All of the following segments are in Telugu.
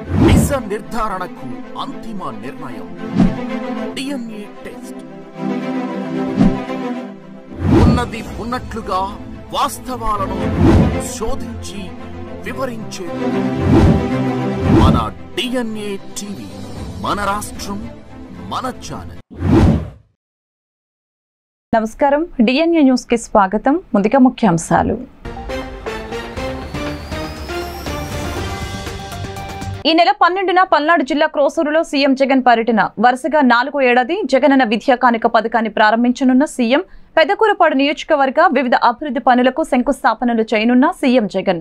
దిశ నిర్ధారణకు అంతిమ నిర్ణయం డిఎన్ఏ టెస్ట్ ఉన్నది ఉన్నట్లుగా వాస్తవాలను శోధించి వివరించే మన డిఎన్ఏ టీవీ మన రాష్ట్రం మన ఛానల్ నమస్కారం డిఎన్ఏ న్యూస్ కి స్వాగతం ముందుగా ముఖ్యాంశాలు ఈ నెల పన్నెండున పల్నాడు జిల్లా క్రోసూరులో సీఎం జగన్ పర్యటన వరుసగా నాలుగో ఏడాది జగనన్న విద్యా కానుక పథకాన్ని ప్రారంభించనున్న సీఎం పెదకూరపాడు నియోజకవర్గ వివిధ అభివృద్ధి పనులకు శంకుస్థాపనలు చేయనున్న సీఎం జగన్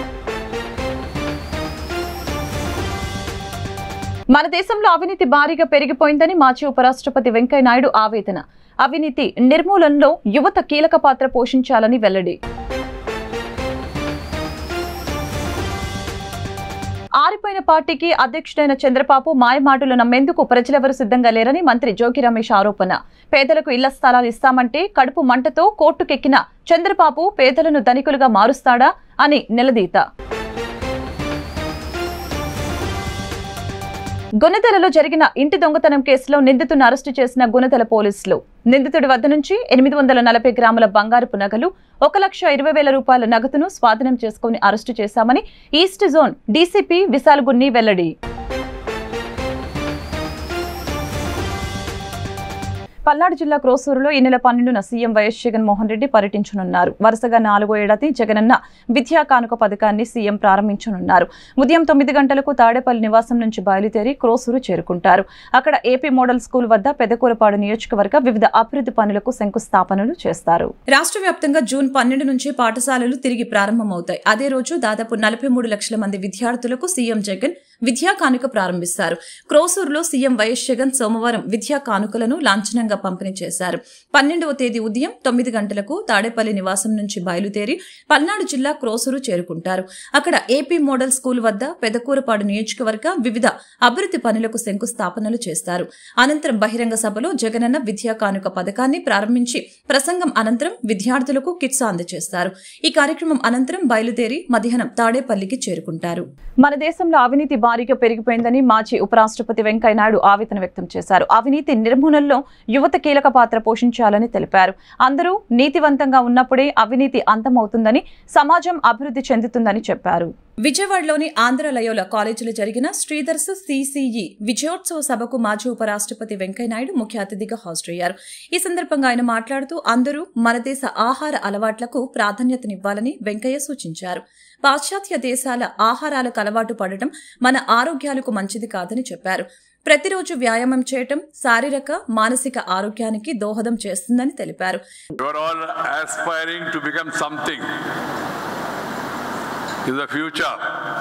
మన దేశంలో అవినీతి భారీగా పెరిగిపోయిందని మాజీ ఉపరాష్ట్రపతి వెంకయ్యనాయుడు ఆవేదన అవినీతి నిర్మూలనలో యువత కీలక పాత్ర పోషించాలని వెల్లడి ఆరిపోయిన పార్టీకి అధ్యక్షుడైన చంద్రబాబు మాయమాటలు నమ్మేందుకు ప్రజలెవరూ సిద్ధంగా లేరని మంత్రి జోగి రమేష్ ఆరోపణ పేదలకు ఇళ్ల స్థలాలు ఇస్తామంటే కడుపు మంటతో కోర్టుకెక్కిన చంద్రబాబు పేదలను ధనికులుగా మారుస్తాడా అని నిలదీత గుణదలలో జరిగిన ఇంటి దొంగతనం కేసులో నిందితుడిని అరెస్టు చేసిన గుణదల పోలీసులు నిందితుడి వద్ద నుంచి ఎనిమిది వందల నలభై గ్రాముల బంగారపు నగలు ఒక లక్ష ఇరవై వేల రూపాయల నగదును స్వాధీనం చేసుకుని అరెస్టు చేశామని east zone DCP Vishal Gunni వెల్లడి పల్నాడు జిల్లా క్రోసూరులో ఈ నెల పన్నెండున సీఎం వైఎస్ జగన్మోహన్ రెడ్డి పర్యటించనున్నారు వరుసగా నాలుగో ఏడాది జగనన్న విద్యా కానుక పథకాన్ని సీఎం ప్రారంభించనున్నారు ఉదయం తొమ్మిది గంటలకు తాడేపల్లి నివాసం నుంచి బయలుదేరి క్రోసూరు చేరుకుంటారు అక్కడ ఏపీ మోడల్ స్కూల్ వద్ద పెదకూరపాడు నియోజకవర్గ వివిధ అభివృద్ధి పనులకు శంకుస్థాపనలు చేస్తారు రాష్ట్ర వ్యాప్తంగా జూన్ పన్నెండు నుంచి పాఠశాలలు తిరిగి ప్రారంభమవుతాయి అదే రోజు దాదాపు నలభై మూడు లక్షల మంది విద్యార్థులకు సీఎం జగన్ విద్యా కానుక ప్రారంభిస్తారు క్రోసూరులో సీఎం వైఎస్ జగన్ సోమవారం విద్యా కానుకలను లాంఛనంగా పంపిణీ చేశారు పన్నెండవ తేదీ ఉదయం తొమ్మిది గంటలకు తాడేపల్లి నివాసం నుంచి బయలుదేరి పల్నాడు జిల్లా క్రోసూరు చేరుకుంటారు అక్కడ ఏపీ మోడల్ స్కూల్ వద్ద పెదకూరపాడు నియోజకవర్గ వివిధ అభివృద్ధి పనులకు శంకుస్థాపనలు చేస్తారు అనంతరం బహిరంగ సభలో జగనన్న విద్యా కానుక పథకాన్ని ప్రారంభించి ప్రసంగం అనంతరం విద్యార్థులకు కిట్స్ అందజేస్తారు ఈ కార్యక్రమం అనంతరం బయలుదేరి మధ్యాహ్నం తాడేపల్లికి చేరుకుంటారు మన దేశంలో అవినీతి భారీగా పెరిగిపోయిందని మాజీ ఉపరాష్ట్రపతి వెంకయ్యనాయుడు ఆవేదన వ్యక్తం చేశారు అవినీతి నిర్మూలనలో యువత కీలక పాత్ర పోషించాలని తెలిపారు అందరూ నీతివంతంగా ఉన్నప్పుడే అవినీతి అంతమవుతుందని సమాజం అభివృద్ధి చెందుతుందని చెప్పారు విజయవాడలోని ఆంధ్ర లయోల కాలేజీలో జరిగిన శ్రీధర్స్ సిసిఈ విజయోత్సవ సభకు మాజీ ఉపరాష్ట్రపతి వెంకయ్యనాయుడు ముఖ్య అతిథిగా హాజరయ్యారు ఈ సందర్భంగా ఆయన మాట్లాడుతూ అందరూ మన దేశ ఆహార అలవాట్లకు ప్రాధాన్యతనివ్వాలని వెంకయ్య సూచించారు పాశ్చాత్య దేశాల ఆహారాలకు అలవాటు పడటం మన ఆరోగ్యాలకు మంచిది కాదని చెప్పారు ప్రతిరోజు వ్యాయామం చేయటం శారీరక మానసిక ఆరోగ్యానికి దోహదం చేస్తుందని తెలిపారు You are all aspiring to become something in the future.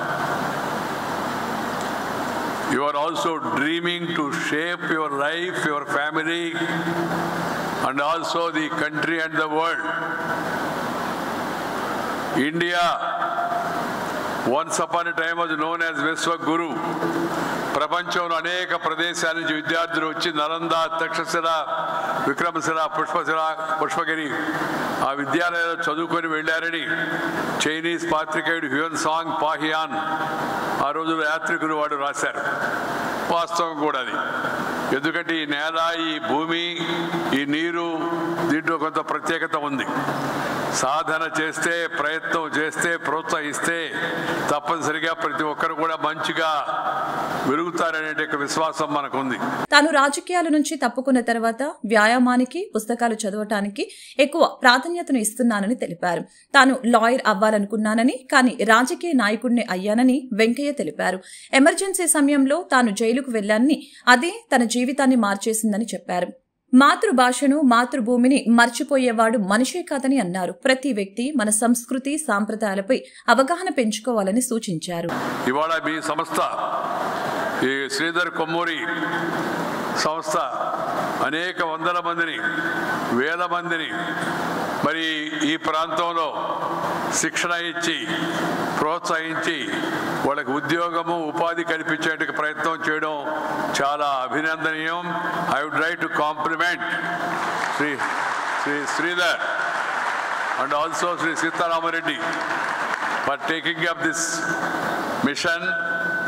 You are also dreaming to shape your life, your family, and also the country and the world. India, once upon a time, was known as Viswaguru. ప్రపంచంలో అనేక ప్రదేశాల నుంచి విద్యార్థులు వచ్చి నలంద తక్షశిల విక్రమశిల పుష్పశిల పుష్పగిరి ఆ విద్యాలయాలు చదువుకొని వెళ్ళారని చైనీస్ పాత్రికేయుడు హ్యూన్ సాంగ్ పాహియాన్ ఆ రోజుల్లో యాత్రికులు వాడు రాశారు వాస్తవం కూడా అది ఎందుకంటే ఈ నేల ఈ భూమి ఈ నీరు దీంట్లో కొంత ప్రత్యేకత ఉంది సాధన చేస్తే ప్రయత్నం చేస్తే ప్రోత్సహిస్తే తప్పనిసరిగా ప్రతి ఒక్కరు కూడా మంచిగా వెలుగుతారనే విశ్వాసం మనకుంది తాను రాజకీయాల నుంచి తప్పుకున్న తర్వాత వ్యాయామానికి పుస్తకాలు చదవటానికి ఎక్కువ ప్రాధాన్యతను ఇస్తున్నానని తెలిపారు తాను లాయర్ అవ్వాలనుకున్నానని కానీ రాజకీయ నాయకుడిని అయ్యానని వెంకయ్య తెలిపారు ఎమర్జెన్సీ సమయంలో తాను జైలుకు వెళ్లానని అదే తన జీవితాన్ని మార్చేసిందని చెప్పారు మాతృభాషను మాతృభూమిని మర్చిపోయేవాడు మనిషే కాదని అన్నారు ప్రతి వ్యక్తి మన సంస్కృతి సాంప్రదాయాలపై అవగాహన పెంచుకోవాలని సూచించారు ఇవాళ మీ సంస్థ ఈ శ్రీధర్ కొమ్మూరి సంస్థ అనేక వందల మందిని వేల మందిని మరి ఈ ప్రాంతంలో శిక్షణ ఇచ్చి ప్రోత్సహించి వాళ్ళకి ఉద్యోగము ఉపాధి కల్పించేందుకు ప్రయత్నం చేయడం చాలా అభినందనీయం I would like to compliment Shri Shri Sridhar and also Shri Sitaramareddy for taking up this mission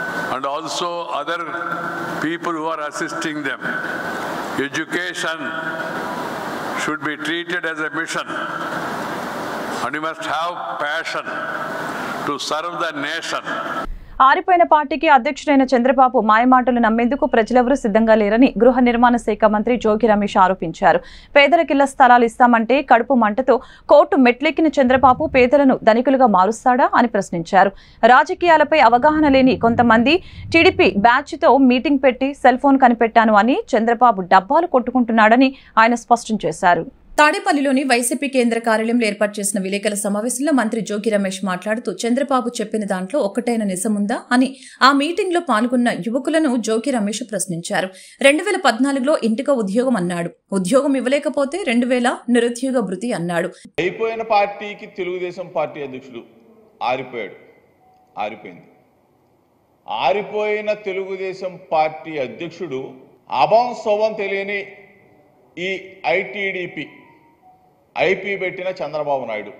and also other people who are assisting them. Education should be treated as a mission and you must have passion to serve the nation. ఆరిపోయిన పార్టీకి అధ్యక్షుడైన చంద్రబాబు మాయమాటలు నమ్మేందుకు ప్రజలెవరూ సిద్ధంగా లేరని గృహ నిర్మాణ శాఖ మంత్రి జోగి రమేష్ ఆరోపించారు పేదలకు ఇళ్ల స్థలాలు ఇస్తామంటే కడుపు మంటతో కోర్టు మెట్లెక్కిన చంద్రబాబు పేదలను ధనికులుగా మారుస్తాడా అని ప్రశ్నించారు రాజకీయాలపై అవగాహన లేని కొంతమంది టీడీపీ బ్యాచ్తో మీటింగ్ పెట్టి సెల్ ఫోన్ కనిపెట్టాను అని చంద్రబాబు డబ్బాలు కొట్టుకుంటున్నాడని ఆయన స్పష్టం చేశారు తాడేపల్లిలోని వైసీపీ కేంద్ర కార్యాలయంలో ఏర్పాటు చేసిన విలేకరుల సమావేశంలో మంత్రి జోగి రమేష్ మాట్లాడుతూ చంద్రబాబు చెప్పిన దాంట్లో ఒక్కటైన నిజముందా అని ఆ మీటింగ్ లో పాల్గొన్న యువకులను జోగి రమేష్ ప్రశ్నించారు రెండు వేల పద్నాలుగులో ఇంటికో ఉద్యోగం అన్నాడు ఉద్యోగం ఇవ్వలేకపోతే రెండు వేల నిరుద్యోగ భృతి అన్నాడు అయిపోయిన పార్టీకి తెలుగుదేశం పార్టీ అధ్యక్షుడు ఆరిపోయాడు ఆరిపోయింది ఆరిపోయిన తెలుగుదేశం పార్టీ అధ్యక్షుడు అభం శోభం తెలియని ఈ ఐటీడీపీ ఐపీ పెట్టిన చంద్రబాబు నాయుడు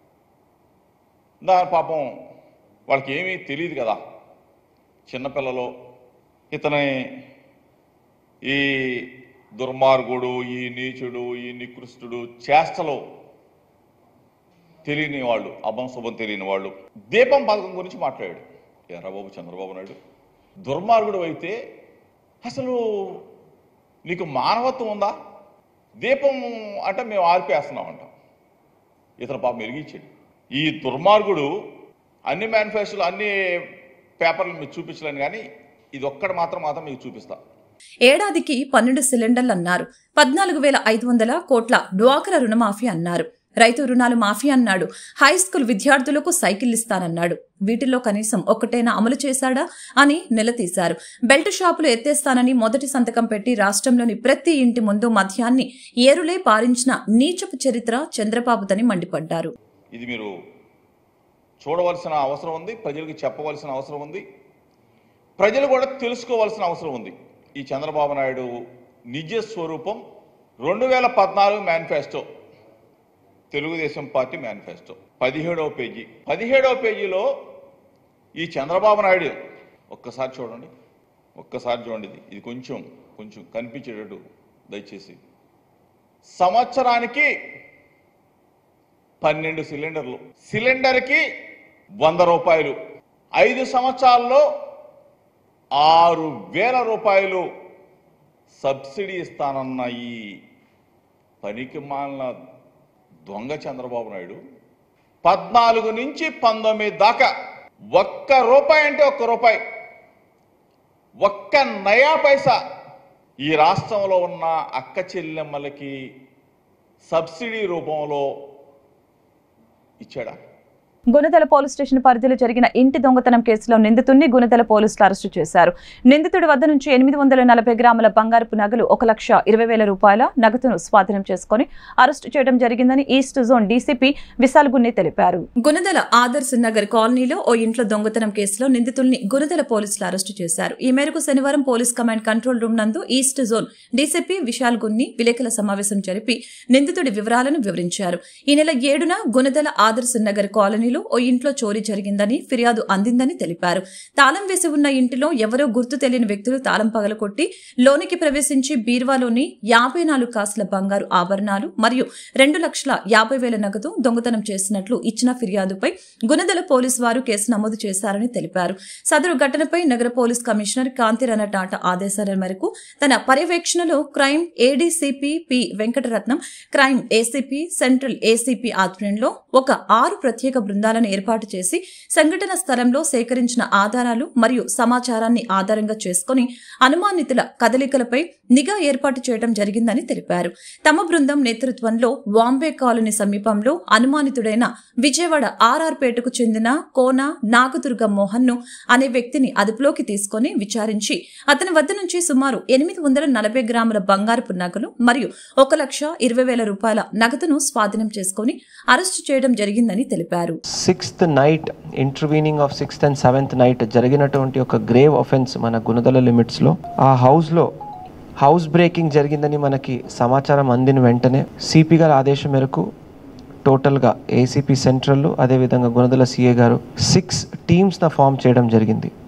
దాని పాపం వాళ్ళకి ఏమీ తెలియదు కదా చిన్నపిల్లలు ఇతని ఈ దుర్మార్గుడు ఈ నీచుడు ఈ నికృష్టుడు చేష్టలు తెలియని వాళ్ళు అభం శుభం తెలియని వాళ్ళు దీపం పథకం గురించి మాట్లాడాడు ఎర్రబాబు చంద్రబాబు నాయుడు దుర్మార్గుడు అయితే అసలు నీకు మానవత్వం ఉందా దీపం అంటే మేము ఆర్పేస్తున్నాం అంటాం ఇతను పాపం వెలిగించాడు ఈ దుర్మార్గుడు అన్ని మేనిఫెస్టోలు అన్ని పేపర్లు మీకు చూపించలేను కానీ ఇది ఒక్కటి మాత్రం మాత్రం మీకు చూపిస్తా ఏడాదికి పన్నెండు సిలిండర్లు అన్నారు పద్నాలుగు వేల ఐదు వందల కోట్ల డ్వాక్రా రుణమాఫీ అన్నారు రైతు రుణాలు మాఫీ అన్నాడు హై స్కూల్ విద్యార్థులకు సైకిల్ ఇస్తానన్నాడు వీటిల్లో కనీసం ఒక్కటైనా అమలు చేశాడా అని నిలదీశారు బెల్ట్ షాపులు ఎత్తేస్తానని మొదటి సంతకం పెట్టి రాష్ట్రంలోని ప్రతి ఇంటి ముందు మద్యాన్ని ఏరులే పారించిన నీచపు చరిత్ర చంద్రబాబుదని మండిపడ్డారు ఇది మీరు చూడవలసిన అవసరం ఉంది ప్రజలకు చెప్పవలసిన అవసరం ఉంది ప్రజలు కూడా తెలుసుకోవాల్సిన అవసరం ఉంది ఈ చంద్రబాబు నాయుడు నిజ స్వరూపం రెండు వేల పద్నాలుగు మేనిఫెస్టో తెలుగుదేశం పార్టీ మేనిఫెస్టో పదిహేడవ పేజీ పదిహేడవ పేజీలో ఈ చంద్రబాబు నాయుడు ఒక్కసారి చూడండి ఒక్కసారి చూడండి ఇది ఇది కొంచెం కొంచెం కనిపించేటట్టు దయచేసి సంవత్సరానికి పన్నెండు సిలిండర్లు సిలిండర్కి వంద రూపాయలు ఐదు సంవత్సరాల్లో ఆరు వేల రూపాయలు సబ్సిడీ ఇస్తానన్న ఈ పనికి మాలిన దొంగ చంద్రబాబు నాయుడు పద్నాలుగు నుంచి పంతొమ్మిది దాకా ఒక్క రూపాయి అంటే ఒక్క రూపాయి ఒక్క నయా పైసా ఈ రాష్ట్రంలో ఉన్న అక్క చెల్లెమ్మలకి సబ్సిడీ రూపంలో ఇచ్చాడా గుణదల పోలీస్ స్టేషన్ పరిధిలో జరిగిన ఇంటి దొంగతనం కేసులో నిందితుడిని గుణదల పోలీసులు అరెస్టు చేశారు నిందితుడి వద్ద నుంచి ఎనిమిది వందల నలభై గ్రాముల బంగారపు నగలు ఒక లక్ష ఇరవై వేల రూపాయల నగదును స్వాధీనం చేసుకుని అరెస్టు చేయడం జరిగిందని east zone DCP Vishal Gunni తెలిపారు గుణదల ఆదర్శ్ నగర్ కాలనీలో ఓ ఇంట్లో దొంగతనం కేసులో నిందితుల్ని గుణదల పోలీసులు అరెస్టు చేశారు ఈ మేరకు శనివారం పోలీస్ కమాండ్ కంట్రోల్ రూమ్ నందు east zone DCP Vishal Gunni విలేకరుల సమావేశం జరిపి నిందితుడి వివరాలను వివరించారు ఈ నెల ఏడున గుణదల ఆదర్శ్ నగర్ కాలనీలో ఓ ఇంట్లో చోరీ జరిగిందని ఫిర్యాదు అందిందని తెలిపారు తాళం వేసి ఉన్న ఇంటిలో ఎవరో గుర్తు తెలియని వ్యక్తులు తాళం పగలకొట్టి లోనికి ప్రవేశించి బీర్వాలోని యాభై నాలుగు కాసుల బంగారు ఆభరణాలు మరియు రెండు లక్షల యాభై వేల నగదు దొంగతనం చేసినట్లు ఇచ్చిన ఫిర్యాదుపై గుణదల పోలీసు వారు కేసు నమోదు చేశారని తెలిపారు సదరు ఘటనపై నగర పోలీస్ కమిషనర్ కాంతిరణ టాటా ఆదేశాల మేరకు తన పర్యవేక్షణలో crime ADCP P Venkataratnam crime ACP central ACP ఆధ్వర్యంలో ఒక ఆరు ప్రత్యేక బృందాలను ఏర్పాటు చేసి సంఘటన స్థలంలో సేకరించిన ఆధారాలు మరియు సమాచారాన్ని ఆధారంగా చేసుకుని అనుమానితుల కదలికలపై నిఘా ఏర్పాటు చేయడం జరిగిందని తెలిపారు తమ బృందం నేతృత్వంలో వాంబే కాలనీ సమీపంలో అనుమానితుడైన విజయవాడ ఆర్ఆర్పేటకు చెందిన కోన నాగదుర్గ మోహన్ ను అనే వ్యక్తిని అదుపులోకి తీసుకుని విచారించి అతని వద్ద నుంచి సుమారు ఎనిమిది వందల నలభై గ్రాముల బంగారపు నగలు మరియు ఒక లక్ష ఇరవై వేల రూపాయల నగదును స్వాధీనం చేసుకుని అరెస్టు చేయడం జరిగిందని తెలిపారు sixth night intervening of sixth and seventh night జరిగినటువంటి ఒక గ్రేవ్ ఒఫెన్స్ మన గుణదల లిమిట్స్లో ఆ హౌస్లో హౌస్ బ్రేకింగ్ జరిగిందని మనకి సమాచారం అందిన వెంటనే సిపి గారి ఆదేశం మేరకు టోటల్గా ఏసీపీ సెంట్రల్ అదేవిధంగా గుణదల సిఏ గారు సిక్స్ టీమ్స్న ఫామ్ చేయడం జరిగింది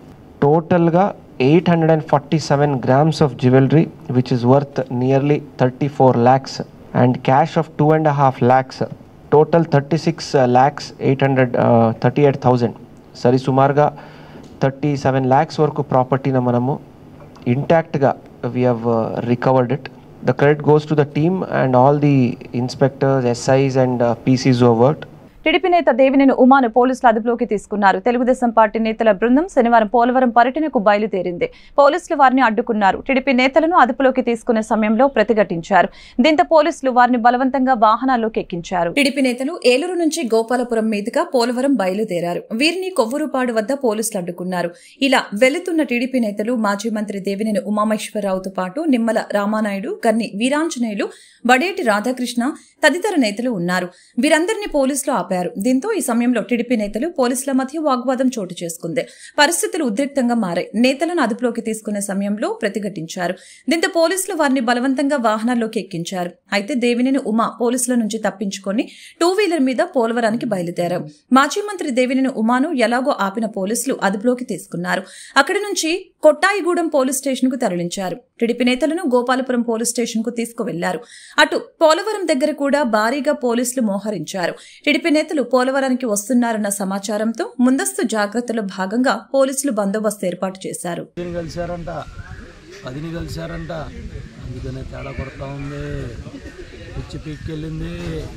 టోటల్గా eight hundred and forty seven grams of jewellery which is worth nearly thirty four lakhs and cash of two and half lakhs total thirty six lakhs eight hundred thirty eight thousand సరి సుమారుగా థర్టీ సెవెన్ ల్యాక్స్ వరకు ప్రాపర్టీని మనము ఇంటాక్ట్గా we have recovered it the credit goes to the team and all the inspectors SIs and Pisces oh work TDP నేత దేవినేని ఉమాను పోలీసులు అదుపులోకి తీసుకున్నారు తెలుగుదేశం పార్టీ నేతల బృందం శనివారం పోలవరం పర్యటనకు బయలుదేరింది పోలీసులు వారిని అడ్డుకున్నారు టీడీపీ నేతలను అదుపులోకి తీసుకునే సమయంలో ప్రతిఘటించారు దీంతో పోలీసులు వారిని బలవంతంగా వాహనాల్లోకి ఎక్కించారు టీడీపీ నేతలు ఏలూరు నుంచి గోపాలపురం మీదుగా పోలవరం బయలుదేరారు వీరిని కొవ్వూరుపాడు వద్ద పోలీసులు అడ్డుకున్నారు ఇలా వెళుతున్న టీడీపీ నేతలు మాజీ మంత్రి దేవినేని ఉమామేశ్వరరావుతో పాటు నిమ్మల రామానాయుడు కన్ని వీరాంజనేయులు బడేటి రాధాకృష్ణ తదితర నేతలు ఉన్నారు వీరందరినీ పోలీసులు ఆపారు దీంతో ఈ సమయంలో టీడీపీ నేతలు పోలీసుల మధ్య వాగ్వాదం చోటు చేసుకుంది పరిస్థితులు ఉద్రిక్తంగా మారాయి నేతలను అదుపులోకి తీసుకునే సమయంలో ప్రతిఘటించారు దీంతో పోలీసులు వారిని బలవంతంగా వాహనాల్లోకి ఎక్కించారు అయితే దేవినేని ఉమా పోలీసుల నుంచి తప్పించుకొని టూ వీలర్ మీద పోలవరానికి బయలుదేరారు మాజీ మంత్రి దేవినేని ఉమాను ఎలాగో ఆపిన పోలీసులు అదుపులోకి తీసుకున్నారు అక్కడి నుంచి కొట్టాయిగూడెం పోలీస్ స్టేషన్ కు తరలించారు టీడీపీ నేతలను గోపాలపురం పోలీస్ స్టేషన్ కు తీసుకువెళ్లారు అటు పోలవరం దగ్గర కూడా భారీగా పోలీసులు మోహరించారు టీడీపీ నేతలు పోలవరానికి వస్తున్నారన్న సమాచారంతో ముందస్తు జాగ్రత్తలో భాగంగా పోలీసులు బందోబస్తు ఏర్పాటు చేశారు పదిని కలిశారంట పదిని కలిశారంట అందుకనే తేడా కొడతా ఉంది పిచ్చి పీక్కెళ్ళింది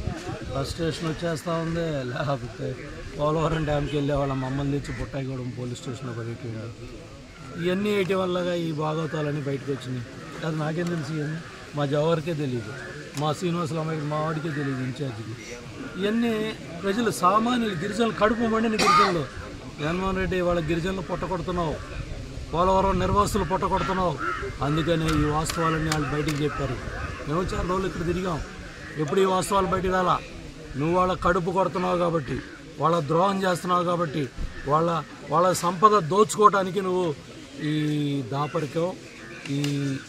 బస్ స్టేషన్ వచ్చేస్తా ఉంది లేకపోతే పోలవరం డ్యామ్కి వెళ్ళే వాళ్ళ మమ్మల్ని తెచ్చి బుట్టాయిగూడెం పోలీస్ స్టేషన్లో పడేటండి ఇవన్నీ వేయటం వల్లగా ఈ భాగవతాలన్నీ బయటకు వచ్చినాయి అది నాకేం తెలుసు ఇవన్నీ మా జవహర్కే తెలియదు మా శ్రీనివాసులు అమ్మాయికి మా వాడికే తెలియదు ఇన్ఛార్జికి ఇవన్నీ ప్రజలు సామాన్యులు గిరిజనులు కడుపు మండిన గిరిజనులు జగన్మోహన్ రెడ్డి వాళ్ళ గిరిజనులు పొట్టకొడుతున్నావు పోలవరం నిర్వాసులు పొట్టకొడుతున్నావు అందుకనే ఈ వాస్తవాలన్నీ వాళ్ళు బయటికి చెప్పారు మేము చాలా రోజులు ఇక్కడ తిరిగాం ఎప్పుడు ఈ వాస్తవాలు బయటికి రాలా నువ్వు వాళ్ళ కడుపు కొడుతున్నావు కాబట్టి వాళ్ళ ద్రోహం చేస్తున్నావు కాబట్టి వాళ్ళ వాళ్ళ సంపద దోచుకోవడానికి నువ్వు ఈ దాపరికం ఈ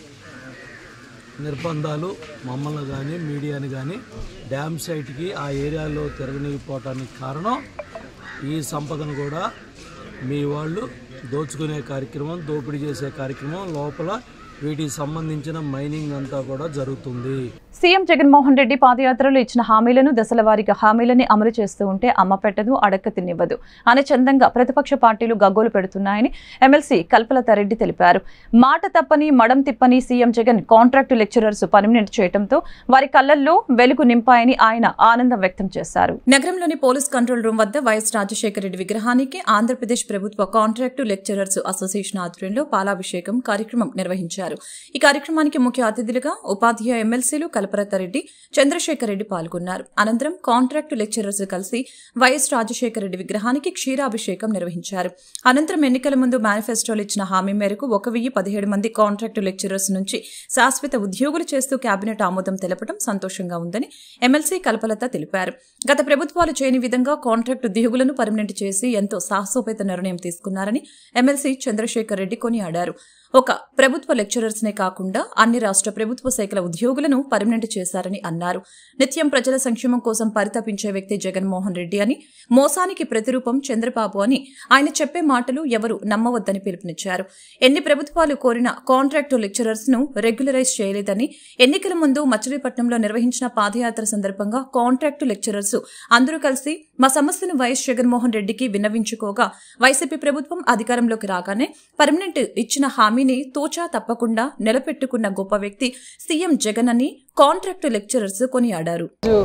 నిర్బంధాలు మమ్మల్ని కానీ మీడియాని కానీ డ్యామ్ సైట్కి ఆ ఏరియాలో తిరగనిపోవటానికి కారణం ఈ సంపదను కూడా మీ వాళ్ళు దోచుకునే కార్యక్రమం దోపిడీ చేసే కార్యక్రమం లోపల వీటికి సంబంధించిన మైనింగ్ అంతా కూడా జరుగుతుంది సీఎం జగన్మోహన్ రెడ్డి పాదయాత్రలో ఇచ్చిన హామీలను దశల వారీగా హామీలని అమలు చేస్తూ ఉంటే అమ్మ పెట్టదు అడక్క తినివ్వదు అనే చందంగా ప్రతిపక్ష పార్టీలు గగ్గోలు పెడుతున్నాయని ఎమ్మెల్సీ కల్పలత రెడ్డి తెలిపారు మాట తప్పని మడం తిప్పని CM Jagan contract lecturers permanent చేయడంతో వారి కళ్లల్లో వెలుగు నింపాయని ఆయన ఆనందం వ్యక్తం చేశారు నగరంలోని పోలీస్ కంట్రోల్ రూమ్ వద్ద వైఎస్ రాజశేఖర రెడ్డి విగ్రహానికి ఆంధ్రప్రదేశ్ ప్రభుత్వ కాంట్రాక్టు లెక్చరర్స్ అసోసియేషన్ ఆధ్వర్యంలో పాలాభిషేకం కార్యక్రమం నిర్వహించారు ఈ కార్యక్రమానికి ముఖ్య అతిథులుగా ఉపాధ్యాయ ఎమ్మెల్సీలు కల్పరతారెడ్డి చంద్రశేఖర్ రెడ్డి పాల్గొన్నారు అనంతరం కాంట్రాక్టు లెక్చరర్స్ కలిసి వైఎస్ రాజశేఖర రెడ్డి విగ్రహానికి క్షీరాభిషేకం నిర్వహించారు అనంతరం ఎన్నికల ముందు మేనిఫెస్టోలో ఇచ్చిన హామీ మేరకు ఒక వెయ్యి పదిహేడు మంది కాంట్రాక్టు లెక్చరర్స్ నుంచి శాశ్వత ఉద్యోగులు చేస్తూ కేబినెట్ ఆమోదం తెలపడం సంతోషంగా ఉందని ఎమ్మెల్సీ కల్పలత తెలిపారు గత ప్రభుత్వాలు చేయని విధంగా కాంట్రాక్ట్ ఉద్యోగులను పర్మనెంట్ చేసి ఎంతో సాహసోపేత నిర్ణయం తీసుకున్నారని ఎమ్మెల్సీ చంద్రశేఖర్ రెడ్డి కొనియాడారు ఒక ప్రభుత్వ లెక్చరర్స్ నే కాకుండా అన్ని రాష్ట్ర ప్రభుత్వ శాఖల ఉద్యోగులను పర్మనెంట్ చేశారని అన్నారు నిత్యం ప్రజల సంక్షేమం కోసం పరితపించే వ్యక్తి జగన్మోహన్ రెడ్డి అని మోసానికి ప్రతిరూపం చంద్రబాబు అని ఆయన చెప్పే మాటలు ఎవరు నమ్మవద్దని పిలుపునిచ్చారు ఎన్ని ప్రభుత్వాలు కోరిన కాంట్రాక్టు లెక్చరర్స్ ను రెగ్యులరైజ్ చేయలేదని ఎన్నికల ముందు మచిలీపట్నంలో నిర్వహించిన పాదయాత్ర సందర్భంగా కాంట్రాక్టు లెక్చరర్స్ అందరూ కలిసి మా సమస్యను వైఎస్ జగన్మోహన్ రెడ్డికి విన్నవించుకోగా వైసీపీ ప్రభుత్వం అధికారంలోకి రాగానే పర్మనెంట్ ఇచ్చిన హామీని తూచా తప్పకుండా నిలబెట్టుకున్న గొప్ప వ్యక్తి సీఎం జగన్ అని కాంట్రాక్టు లెక్చరర్స్ కొనియాడారు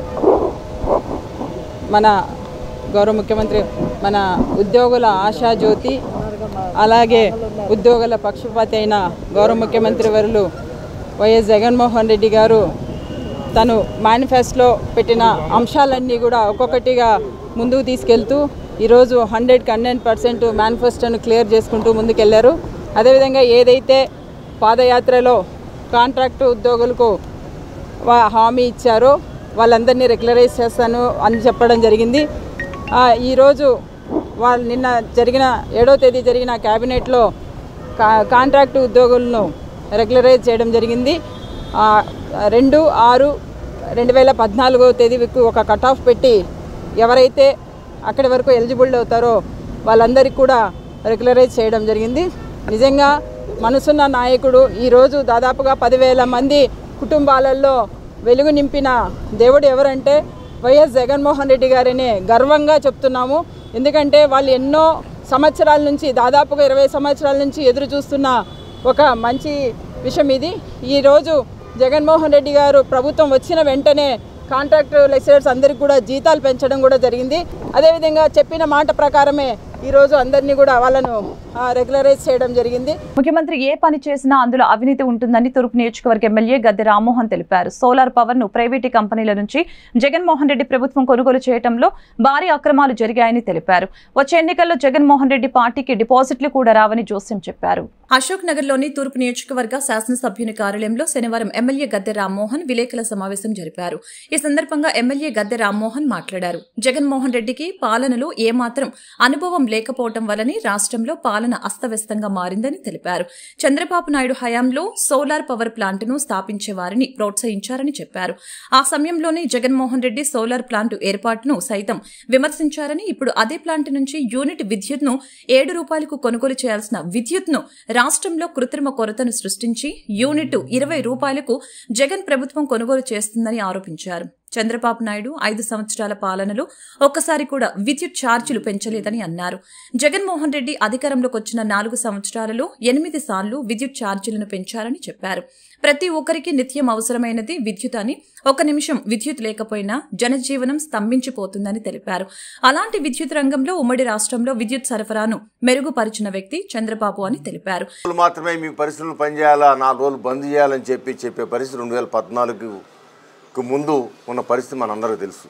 మన గౌరవ ముఖ్యమంత్రి మన ఉద్యోగుల ఆశాజ్యోతి అలాగే ఉద్యోగుల పక్షపాతి అయిన గౌరవ ముఖ్యమంత్రి వరులు వైఎస్ జగన్మోహన్ రెడ్డి గారు తను మేనిఫెస్టోలో పెట్టిన అంశాలన్నీ కూడా ఒక్కొక్కటిగా ముందుకు తీసుకెళ్తూ ఈరోజు హండ్రెడ్కి హండ్రెడ్ పర్సెంట్ మేనిఫెస్టోను క్లియర్ చేసుకుంటూ ముందుకెళ్లారు అదేవిధంగా ఏదైతే పాదయాత్రలో కాంట్రాక్టు ఉద్యోగులకు వా- హామీ ఇచ్చారో వాళ్ళందరినీ రెగ్యులరైజ్ చేస్తాను అని చెప్పడం జరిగింది ఆ, ఈరోజు వాళ్ళు నిన్న జరిగిన ఏడో తేదీ జరిగిన క్యాబినెట్లో కా కాంట్రాక్టు ఉద్యోగులను రెగ్యులరైజ్ చేయడం జరిగింది ఆ, రెండు ఆరు రెండు వేల పద్నాలుగో తేదీకి ఒక కట్ ఆఫ్ పెట్టి ఎవరైతే అక్కడి వరకు ఎలిజిబుల్ అవుతారో వాళ్ళందరికీ కూడా రెగ్యులరైజ్ చేయడం జరిగింది నిజంగా మనసున్న నాయకుడు ఈరోజు దాదాపుగా పదివేల మంది కుటుంబాలలో వెలుగు నింపిన దేవుడు ఎవరంటే వైఎస్ జగన్మోహన్ రెడ్డి గారనే గర్వంగా చెప్తున్నాము ఎందుకంటే వాళ్ళు ఎన్నో సంవత్సరాల నుంచి దాదాపుగా ఇరవై సంవత్సరాల నుంచి ఎదురు చూస్తున్న ఒక మంచి విషయం ఇది ఈరోజు జగన్మోహన్ రెడ్డి గారు ప్రభుత్వం వచ్చిన వెంటనే కాంట్రాక్ట్ లెక్చరర్స్ అందరికి కూడా జీతాలు పెంచడం కూడా జరిగింది అదేవిధంగా చెప్పిన మాట ప్రకారమే ఈరోజు అందరినీ కూడా వాళ్ళను రెగ్యులరైజ్ చేయడం జరిగింది ముఖ్యమంత్రి ఏ పని చేసినా అందులో అవినీతి ఉంటుందని తూర్పు నియోజకవర్గ ఎమ్మెల్యే గద్దె రామ్మోహన్ తెలిపారు సోలార్ పవర్ ను ప్రైవేటు కంపెనీల నుంచి జగన్మోహన్ రెడ్డి ప్రభుత్వం కొనుగోలు చేయడంలో భారీ అక్రమాలు జరిగాయని తెలిపారు వచ్చే ఎన్నికల్లో జగన్మోహన్ రెడ్డి పార్టీకి డిపాజిట్లు కూడా రావని జోస్యం చెప్పారు అశోక్ నగర్ లోని తూర్పు నియోజకవర్గ శాసనసభ్యుని కార్యాలయంలో శనివారం ఎమ్మెల్యే గద్దె రామ్మోహన్ విలేకరుల సమావేశం జరిపారు ఈ సందర్భంగా ఎమ్మెల్యే గద్దె రామ్మోహన్ మాట్లాడారు జగన్మోహన్ రెడ్డికి పాలనలో ఏమాత్రం అనుభవం లేకపోవడం వల్లనే రాష్ట్రంలో పాలన అస్తవ్యస్తంగా మారిందని తెలిపారు చంద్రబాబు నాయుడు హయాంలో సోలార్ పవర్ ప్లాంట్ను స్థాపించే వారిని ప్రోత్సహించారని చెప్పారు ఆ సమయంలోనే జగన్మోహన్ రెడ్డి సోలార్ ప్లాంట్ ఏర్పాటును సైతం విమర్శించారని ఇప్పుడు అదే ప్లాంట్ నుంచి యూనిట్ విద్యుత్ను ఏడు రూపాయలకు కొనుగోలు చేయాల్సిన విద్యుత్ను రాష్ట్రంలో కృత్రిమ కొరతను సృష్టించి యూనిట్ ఇరవై రూపాయలకు జగన్ ప్రభుత్వం కొనుగోలు చేస్తుందని ఆరోపించారు చంద్రబాబు నాయుడు ఐదు సంవత్సరాల పాలనలో ఒక్కసారి కూడా విద్యుత్ ఛార్జీలు పెంచలేదని అన్నారు జగన్మోహన్ రెడ్డి అధికారంలోకి వచ్చిన నాలుగు సంవత్సరాలలో ఎనిమిది సార్లు విద్యుత్ ఛార్జీలను పెంచారని చెప్పారు ప్రతి ఒక్కరికి నిత్యం అవసరమైనది విద్యుత్ అని ఒక నిమిషం విద్యుత్ లేకపోయినా జనజీవనం స్తంభించిపోతుందని తెలిపారు అలాంటి విద్యుత్ రంగంలో ఉమ్మడి రాష్ట్రంలో విద్యుత్ సరఫరాను మెరుగుపరిచిన వ్యక్తి చంద్రబాబు అని తెలిపారు రోజులు మాత్రమే మీ పరిశ్రమలు పనిచేయాలా నాలుగు రోజులు బంద్ చేయాలని చెప్పి చెప్పే పరిస్థితి రెండు వేల పద్నాలుగుకు ముందు ఉన్న పరిస్థితి మనందరికీ తెలుసు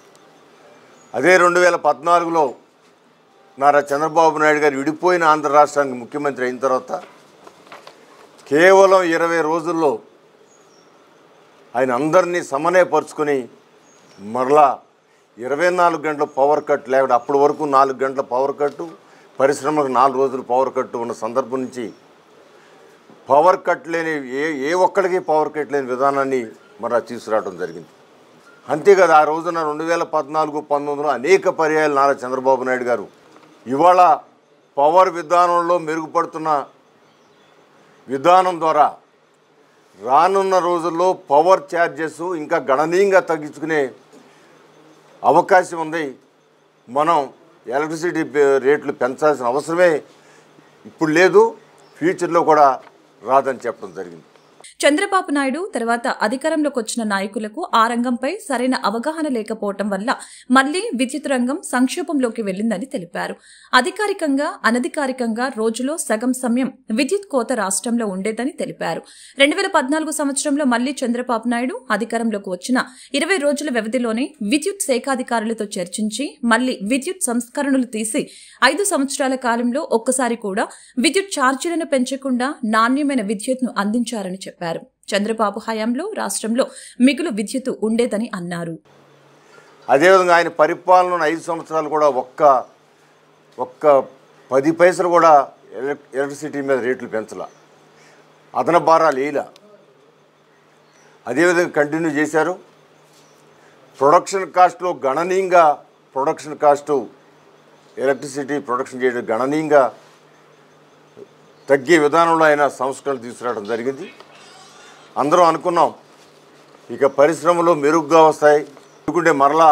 అదే రెండు వేల పద్నాలుగులో నారా చంద్రబాబు నాయుడు గారు విడిపోయిన ఆంధ్ర రాష్ట్రానికి ముఖ్యమంత్రి అయిన తర్వాత కేవలం ఇరవై రోజుల్లో ఆయన అందరినీ సమన్వయపరుచుకొని మరలా ఇరవై నాలుగు గంటల పవర్ కట్ లేకపోతే అప్పటి వరకు నాలుగు గంటల పవర్ కట్టు పరిశ్రమలకు నాలుగు రోజులు పవర్ కట్టు ఉన్న సందర్భం నుంచి పవర్ కట్ లేని ఏ ఏ ఒక్కడికి పవర్ కట్ లేని విధానాన్ని మరలా తీసుకురావడం జరిగింది అంతేకాదు ఆ రోజున రెండు వేల పద్నాలుగు పంతొమ్మిదిలో అనేక పర్యాయాలు నారా చంద్రబాబు నాయుడు గారు ఇవాళ పవర్ విధానంలో మెరుగుపడుతున్న విధానం ద్వారా రానున్న రోజుల్లో పవర్ ఛార్జెస్ ఇంకా గణనీయంగా తగ్గించుకునే అవకాశం ఉంది మనం ఎలక్ట్రిసిటీ పే- రేట్లు పెంచాల్సిన అవసరమే ఇప్పుడు లేదు ఫ్యూచర్లో కూడా రాదని చెప్పడం జరిగింది చంద్రబాబు నాయుడు తర్వాత అధికారంలోకి వచ్చిన నాయకులకు ఆ రంగంపై సరైన అవగాహన లేకపోవటం వల్ల మళ్లీ విద్యుత్ రంగం సంక్షోభంలోకి వెళ్లిందని తెలిపారు అధికారికంగా అనధికారికంగా రోజులో సగం సమయం విద్యుత్ కోత రాష్ట్రంలో ఉండేదని తెలిపారు రెండు వేల పద్నాలుగు సంవత్సరంలో మళ్లీ చంద్రబాబు నాయుడు అధికారంలోకి వచ్చిన ఇరవై రోజుల వ్యవధిలోనే విద్యుత్ శాఖాధికారులతో చర్చించి మళ్లీ విద్యుత్ సంస్కరణలు తీసి ఐదు సంవత్సరాల కాలంలో ఒక్కసారి కూడా విద్యుత్ ఛార్జీలను పెంచకుండా నాణ్యమైన విద్యుత్ను అందించారని చెప్పారు చంద్రబాబు హయాంలో రాష్ట్రంలో మిగులు విద్యుత్ ఉండేదని అన్నారు అదేవిధంగా ఆయన పరిపాలన ఐదు సంవత్సరాలు కూడా ఒక్క ఒక్క పది పైసలు కూడా ఎలక్ ఎలక్ట్రిసిటీ మీద రేట్లు పెంచలా అదన భారాలు వేయలా అదేవిధంగా కంటిన్యూ చేశారు ప్రొడక్షన్ కాస్ట్లో గణనీయంగా ప్రొడక్షన్ కాస్టు ఎలక్ట్రిసిటీ ప్రొడక్షన్ చేయడం గణనీయంగా తగ్గే విధానంలో ఆయన సంస్కరణలు తీసుకురావడం జరిగింది అందరం అనుకున్నాం ఇక పరిశ్రమలు మెరుగ్గా వస్తాయి ఎందుకంటే మరలా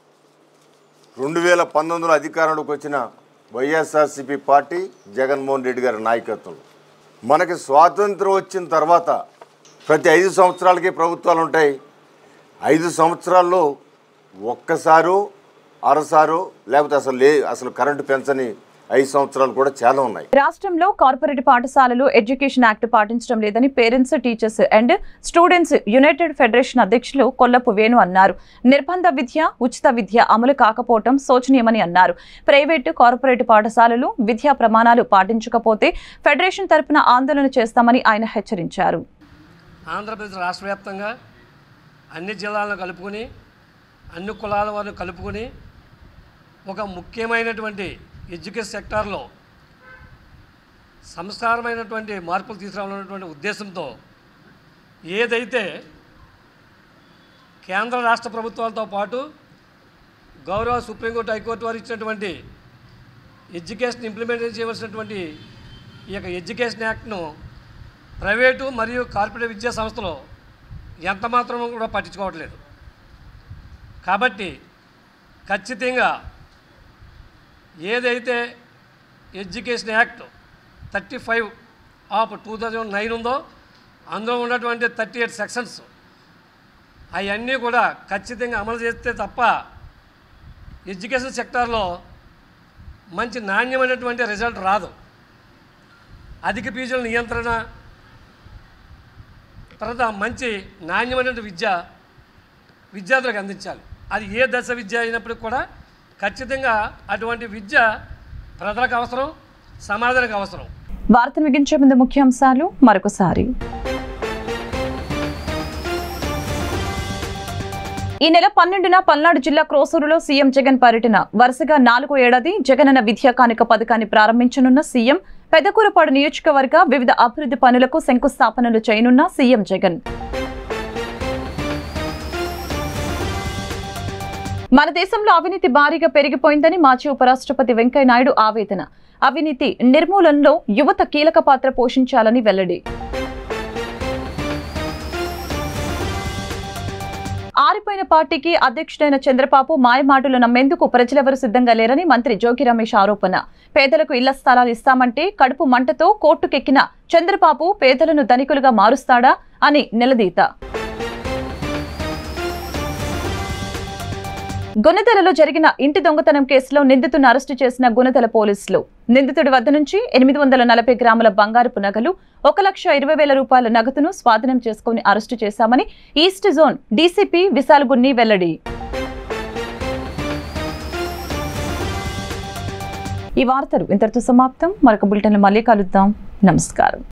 రెండు వేల పంతొమ్మిదిలో అధికారంలోకి వచ్చిన వైఎస్ఆర్సీపీ పార్టీ జగన్మోహన్ రెడ్డి గారి నాయకత్వంలో మనకి స్వాతంత్రం వచ్చిన తర్వాత ప్రతి ఐదు సంవత్సరాలకి ప్రభుత్వాలు ఉంటాయి ఐదు సంవత్సరాల్లో ఒక్కసారు అరసారు లేకపోతే అసలు లే అసలు కరెంటు పెంచని ఐదు సంవత్సరాలు కూడా చాలా ఉన్నాయి రాష్ట్రంలో కార్పొరేట్ పాఠశాలలు ఎడ్యుకేషన్ యాక్ట్ పాటించడం లేదని parents teachers and students united federation అధ్యక్షులు కొల్లపు వేణు అన్నారు నిర్బంధ విద్య ఉచిత విద్య అమలు కాకపోవడం శోచనీయమని అన్నారు ప్రైవేటు కార్పొరేట్ పాఠశాలలు విద్యా ప్రమాణాలు పాటించకపోతే ఫెడరేషన్ తరపున ఆందోళన చేస్తామని ఆయన హెచ్చరించారు ఆంధ్రప్రదేశ్ రాష్ట్ర వ్యాప్తంగా అన్ని జిల్లాలను కలుపుకొని అన్ని కులాల వారిని కలుపుకొని ఒక ముఖ్యమైనటువంటి ఎడ్యుకేషన్ సెక్టార్లో సంస్కారమైనటువంటి మార్పులు తీసుకురావాలన్నటువంటి ఉద్దేశంతో ఏదైతే కేంద్ర రాష్ట్ర ప్రభుత్వాలతో పాటు గౌరవ సుప్రీంకోర్టు హైకోర్టు వారు ఇచ్చినటువంటి ఎడ్యుకేషన్ ఇంప్లిమెంటేషన్ చేయవలసినటువంటి ఈ యొక్క ఎడ్యుకేషన్ యాక్ట్ను ప్రైవేటు మరియు కార్పొరేట్ విద్యా సంస్థలు ఎంత మాత్రం కూడా పట్టించుకోవట్లేదు కాబట్టి ఖచ్చితంగా ఏదైతే education act thirty five of two thousand nine ఉందో అందులో ఉన్నటువంటి థర్టీ ఎయిట్ సెక్షన్స్ అవన్నీ కూడా ఖచ్చితంగా అమలు చేస్తే తప్ప ఎడ్యుకేషన్ సెక్టార్లో మంచి నాణ్యమైనటువంటి రిజల్ట్ రాదు అధిక ఫీజుల నియంత్రణ తర్వాత మంచి నాణ్యమైనటువంటి విద్య విద్యార్థులకు అందించాలి అది ఏ దశ విద్య అయినప్పటికి కూడా ఖచ్చితంగా అటువంటి విద్య ప్రజలకు అవసరం సమాజానికి అవసరం వార్తలు ముగించే ముందు ముఖ్యాంశాలు మరొకసారి ఈ నెల పన్నెండున పల్నాడు జిల్లా క్రోసూరులో సీఎం జగన్ పర్యటన వరుసగా నాలుగో ఏడాది జగనన్న విద్యా కానుక పథకాన్ని ప్రారంభించనున్న సీఎం పెదకూరపాడు నియోజకవర్గ వివిధ అభివృద్ధి పనులకు శంకుస్థాపనలు చేయనున్న సీఎం జగన్ మన దేశంలో అవినీతి భారీగా పెరిగిపోయిందని మాజీ ఉపరాష్ట్రపతి వెంకయ్యనాయుడు ఆవేదన అవినీతి నిర్మూలనలో యువత కీలక పాత్ర పోషించాలని వెల్లడి ఆరిపోయిన పార్టీకి అధ్యక్షుడైన చంద్రబాబు మాయమాటలు నమ్మేందుకు ప్రజలెవరూ సిద్ధంగా లేరని మంత్రి జోగి రమేష్ ఆరోపణ పేదలకు ఇళ్ల స్థలాలు ఇస్తామంటే కడుపు మంటతో కోర్టుకెక్కిన చంద్రబాబు పేదలను ధనికులుగా మారుస్తాడా అని నిలదీత గుణదలలో జరిగిన ఇంటి దొంగతనం కేసులో నిందితుడిని అరెస్టు చేసిన గుణదల పోలీసులు నిందితుడి వద్ద నుంచి ఎనిమిది వందల నలభై గ్రాముల బంగారపు నగలు ఒక లక్ష ఇరవై వేల రూపాయల నగదును స్వాధీనం చేసుకుని అరెస్టు చేశామని east zone DCP Vishal Gunni వెల్లడి ఈ వార్తలు ఇంతటితో సమాప్తం మరొక బులెటిన్లో మళ్ళీ కలుద్దాం నమస్కారం